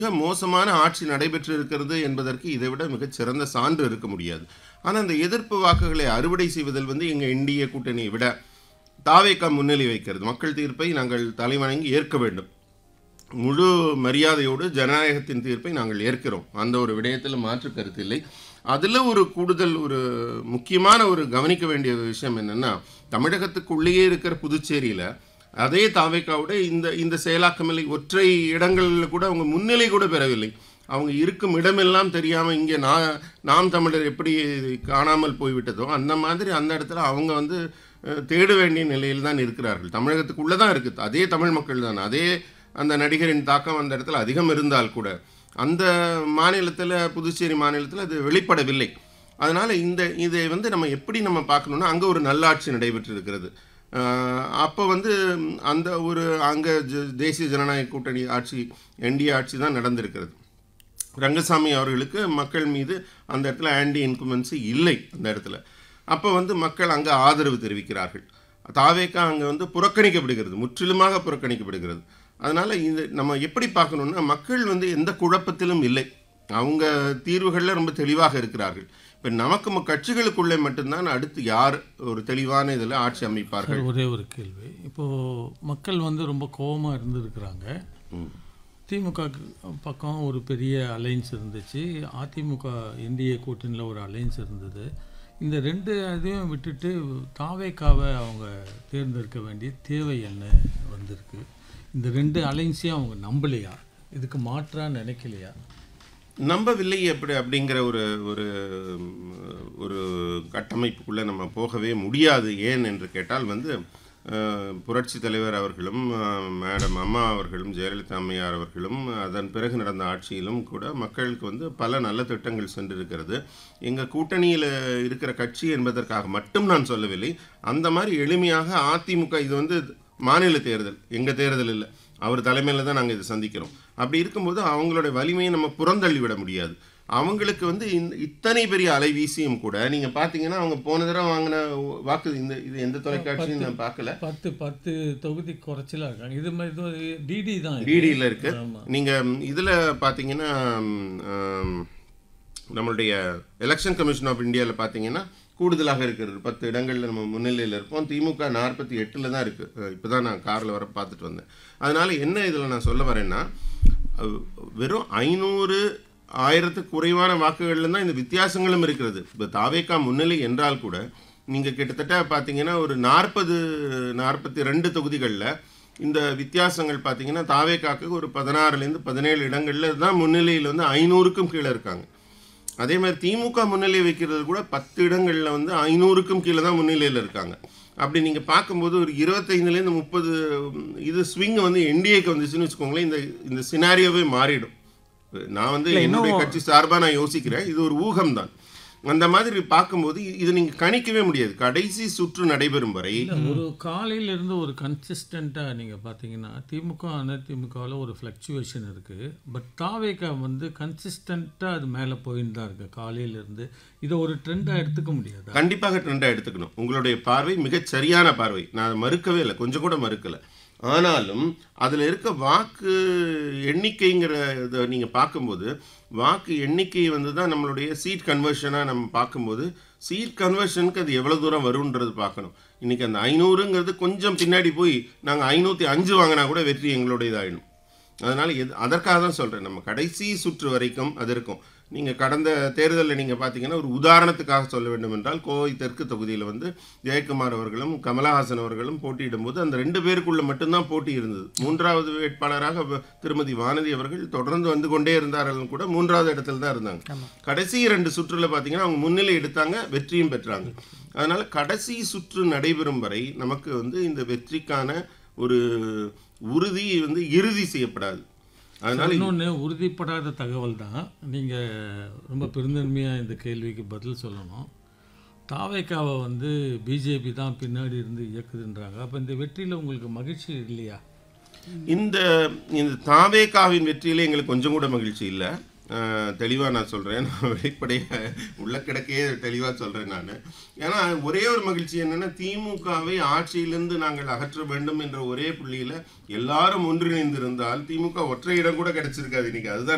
மிக மோசமான ஆட்சி நடைபெற்று இருக்கிறது என்பதற்கு இதை விட மிகச் சிறந்த சான்று இருக்க முடியாது ஆனால் அந்த எதிர்ப்பு வாக்குகளை அறுவடை செய்வதில் வந்து எங்கள் இந்திய கூட்டணியை விட தாவேக்கா முன்னிலை வைக்கிறது மக்கள் தீர்ப்பை நாங்கள் தலைவணங்கி ஏற்க வேண்டும் முழு மரியாதையோடு ஜனநாயகத்தின் தீர்ப்பை நாங்கள் ஏற்கிறோம் அந்த ஒரு விடயத்தில் மாற்று கருத்து இல்லை அதில் ஒரு கூடுதல் ஒரு முக்கியமான ஒரு கவனிக்க வேண்டிய விஷயம் என்னென்னா தமிழகத்துக்குள்ளேயே இருக்கிற புதுச்சேரியில் அதே தாவேக்காவோட இந்த இந்த செயலாக்கமில்லை ஒற்றை இடங்களில் கூட அவங்க முன்னிலை கூட பெறவில்லை அவங்க இருக்கும் இடமெல்லாம் தெரியாமல் இங்கே நான் நாம் தமிழர் எப்படி காணாமல் போய்விட்டதோ அந்த மாதிரி அந்த இடத்துல அவங்க வந்து அஹ், தேட வேண்டிய நிலையில் தான் இருக்கிறார்கள் தமிழகத்துக்குள்ளே தான் இருக்குது அதே தமிழ் மக்கள் தான் அதே அந்த நடிகரின் தாக்கம் அந்த இடத்துல அதிகம் இருந்தால் கூட அந்த மாநிலத்தில் புதுச்சேரி மாநிலத்தில் அது வெளிப்படவில்லை அதனால் இந்த இதை வந்து நம்ம எப்படி நம்ம பார்க்கணுன்னா அங்கே ஒரு நல்லாட்சி நடைபெற்று இருக்கிறது அப்போ வந்து ம், அந்த ஒரு அங்கே தேசிய ஜனநாயக கூட்டணி ஆட்சி என்டிஏ ஆட்சி தான் நடந்திருக்கிறது ரங்கசாமி அவர்களுக்கு மக்கள் மீது அந்த இடத்துல ஆன்டி இன்குமென்சி இல்லை அந்த இடத்துல அப்போ வந்து மக்கள் அங்கே ஆதரவு தெரிவிக்கிறார்கள் தாவேக்கா அங்கே வந்து புறக்கணிக்கப்படுகிறது முற்றிலுமாக புறக்கணிக்கப்படுகிறது அதனால் இது நம்ம எப்படி பார்க்கணுன்னா மக்கள் வந்து எந்த குழப்பத்திலும் இல்லை அவங்க தீர்வுகளில் ரொம்ப தெளிவாக இருக்கிறார்கள் இப்போ நமக்கு ம- கட்சிகளுக்குள்ளே மட்டும்தான் அடுத்து யார் ஒரு தெளிவான இதில் ஆட்சி அமைப்பார்கள் சார் ஒரே ஒரு கேள்வி இப்போது மக்கள் வந்து ரொம்ப கோபமாக இருந்திருக்கிறாங்க திமுக பக்கம் ஒரு பெரிய அலைன்ஸ் இருந்துச்சு அதிமுக என்டிஏ கூட்டணியில் ஒரு அலைன்ஸ் இருந்தது இந்த ரெண்டு இதையும் விட்டுட்டு தாவேக்காவை அவங்க தேர்ந்தெடுக்க வேண்டிய தேவை என்ன வந்திருக்கு இந்த ரெண்டு அலைன்ஸையும் அவங்க நம்பலையா இதுக்கு மாற்றா நினைக்கலையா நம்பவில்லை எப்படி அப்படிங்கிற ஒரு ஒரு ம், ஒரு கட்டமைப்புக்குள்ளே நம்ம போகவே முடியாது ஏன் என்று கேட்டால் வந்து அஹ், புரட்சி தலைவர் அவர்களும் அஹ், மேடம் அம்மா அவர்களும் ஜெயலலிதா அம்மையார் அவர்களும் அதன் பிறகு நடந்த ஆட்சியிலும் கூட மக்களுக்கு வந்து பல நல்ல திட்டங்கள் சென்றிருக்கிறது எங்கள் கூட்டணியில் இருக்கிற கட்சி என்பதற்காக மட்டும் நான் சொல்லவில்லை அந்த மாதிரி எளிமையாக அதிமுக இது வந்து மாநில தேர்தல் எங்கள் தேர்தல் இல்லை அவர் தலைமையில் தான் நாங்கள் இதை சந்திக்கிறோம் அப்படி இருக்கும்போது அவங்களுடைய வலிமையை நம்ம புறந்தள்ளி விட முடியாது அவங்களுக்கு வந்து இந்த இத்தனை பெரிய அலைவீசியும் கூட நீங்கள் பார்த்தீங்கன்னா அவங்க போன தடவை வாங்கின வாக்கு இந்த இது எந்த தொலைக்காட்சியும் நான் பார்க்கல பத்து பத்து தொகுதி குறைச்சலாக இருக்காங்க இது மாதிரி இது டிடி தான் இது. டிடியில் இருக்கு ஆமா. நீங்கள் இதில் பார்த்தீங்கன்னா ம், ஆம், நம்மளுடைய எலெக்ஷன் கமிஷன் ஆஃப் இந்தியாவில் பார்த்தீங்கன்னா கூடுதலாக இருக்கிறது பத்து இடங்களில் நம்ம முன்னிலையில் இருப்போம் திமுக நாற்பத்தி எட்டில் தான் இருக்குது இப்போ தான் நான் காரில் வர பார்த்துட்டு வந்தேன் அதனால் என்ன இதில் நான் சொல்ல வரேன்னா அஹ், வெறும் ஐநூறு ஆயிரத்துக்கு குறைவான வாக்குகள்ல தான் இந்த வித்தியாசங்களும் இருக்கிறது இப்போ தாவேக்கா முன்னிலை என்றால் கூட நீங்கள் கிட்டத்தட்ட பார்த்தீங்கன்னா ஒரு நாற்பது நாற்பத்தி ரெண்டு தொகுதிகளில் இந்த வித்தியாசங்கள் பார்த்தீங்கன்னா தாவேக்காக்கு ஒரு பதினாறுலேருந்து பதினேழு இடங்களில் தான் முன்னிலையில் வந்து ஐநூறுக்கும் கீழே இருக்காங்க அதே மாதிரி திமுக முன்னிலை வைக்கிறது கூட பத்து இடங்களில் வந்து ஐநூறுக்கும் கீழே தான் முன்னிலையில் இருக்காங்க அப்படி நீங்கள் பார்க்கும்போது ஒரு இருபத்தைந்துலேருந்து முப்பது இது ஸ்விங் வந்து என்டிஏக்கு வந்துச்சுன்னு வச்சுக்கோங்களேன் இந்த இந்த சினாரியோவே மாறிடும் நான் வந்து என்னுடைய கட்சி சார்பாக நான் யோசிக்கிறேன் இது ஒரு ஊகம்தான் அந்த மாதிரி பார்க்கும்போது இ- இது நீங்கள் கணிக்கவே முடியாது கடைசி சுற்று நடைபெறும் வரை இல்ல, ஒரு காலையில இருந்து ஒரு கன்சிஸ்டண்ட்டாக நீங்கள் பார்த்தீங்கன்னா திமுக அதிமுகவில் ஒரு ஃப்ளக்சுவேஷன் இருக்குது பட் தாவேக்கா வந்து கன்சிஸ்டண்ட்டாக அது மேலே போயின்னு தான் இருக்கு காலையில இருந்து இதை ஒரு ட்ரெண்டாக எடுத்துக்க முடியாதா கண்டிப்பாக ட்ரெண்டாக எடுத்துக்கணும் உங்களுடைய பார்வை மிகச் சரியான பார்வை நான் அதை மறுக்கவே இல்லை கொஞ்சம் கூட மறுக்கலை ஆனாலும் அதில் இருக்க வாக்கு எண்ணிக்கைங்கிற இதை நீங்கள் பார்க்கும்போது வாக்கு எண்ணிக்கை வந்து தான் நம்மளுடைய சீட் கன்வர்ஷனாக நம்ம பார்க்கும்போது சீட் கன்வர்ஷனுக்கு அது எவ்வளோ தூரம் வரும்ன்றது பார்க்கணும் இன்றைக்கி அந்த ஐநூறுங்கிறது கொஞ்சம் பின்னாடி போய் நாங்கள் ஐநூற்றி அஞ்சு வாங்கினா கூட வெற்றி எங்களுடையதாகிடும் அதனால் எது அதற்காக தான் சொல்கிறேன் நம்ம கடைசி சுற்று வரைக்கும் அது இருக்கும் நீங்கள் கடந்த தேர்தலில் நீங்கள் பார்த்தீங்கன்னா ஒரு உதாரணத்துக்காக சொல்ல வேண்டும் என்றால் கோவை தெற்கு தொகுதியில் வந்து ஜெயக்குமார் அவர்களும் கமலஹாசன் அவர்களும் போட்டியிடும்போது அந்த ரெண்டு பேருக்குள்ள மட்டும்தான் போட்டி இருந்தது மூன்றாவது வேட்பாளராக வ- திருமதி வானதி அவர்கள் தொடர்ந்து வந்து கொண்டே இருந்தார்கள் கூட மூன்றாவது இடத்துல தான் இருந்தாங்க கடைசி ரெண்டு சுற்றுல பார்த்தீங்கன்னா அவங்க முன்னிலை எடுத்தாங்க வெற்றியும் பெற்றாங்க அதனால் கடைசி சுற்று நடைபெறும் வரை நமக்கு வந்து இந்த வெற்றிக்கான ஒரு உறுதி வந்து இறுதி செய்யப்படாது அதனால இன்னொன்று உறுதிப்படாத தகவல் தான் நீங்கள் ரொம்ப பெருந்தன்மையாக இந்த கேள்விக்கு பதில் சொல்லணும் தாவேக்காவை வந்து பிஜேபி தான் பின்னாடி இருந்து இயக்குதுன்றாங்க அப்போ இந்த வெற்றியில் உங்களுக்கு மகிழ்ச்சி இல்லையா இந்த இந்த தாவேகாவின் வெற்றியில எங்களுக்கு கொஞ்சம் கூட மகிழ்ச்சி இல்லை தெளிவாக நான் சொல்கிறேன் நான் வெளிப்படையாக உள்ள கிடக்கையே தெளிவாக சொல்கிறேன் நான் ஏன்னா ஒரே ஒரு மகிழ்ச்சி என்னென்னா திமுகவை ஆட்சியிலிருந்து நாங்கள் அகற்ற வேண்டும் என்ற ஒரே புள்ளியில் எல்லாரும் ஒன்றிணைந்திருந்தால் திமுக ஒற்றை இடம் கூட கிடைச்சிருக்காது இன்னைக்கு அதுதான்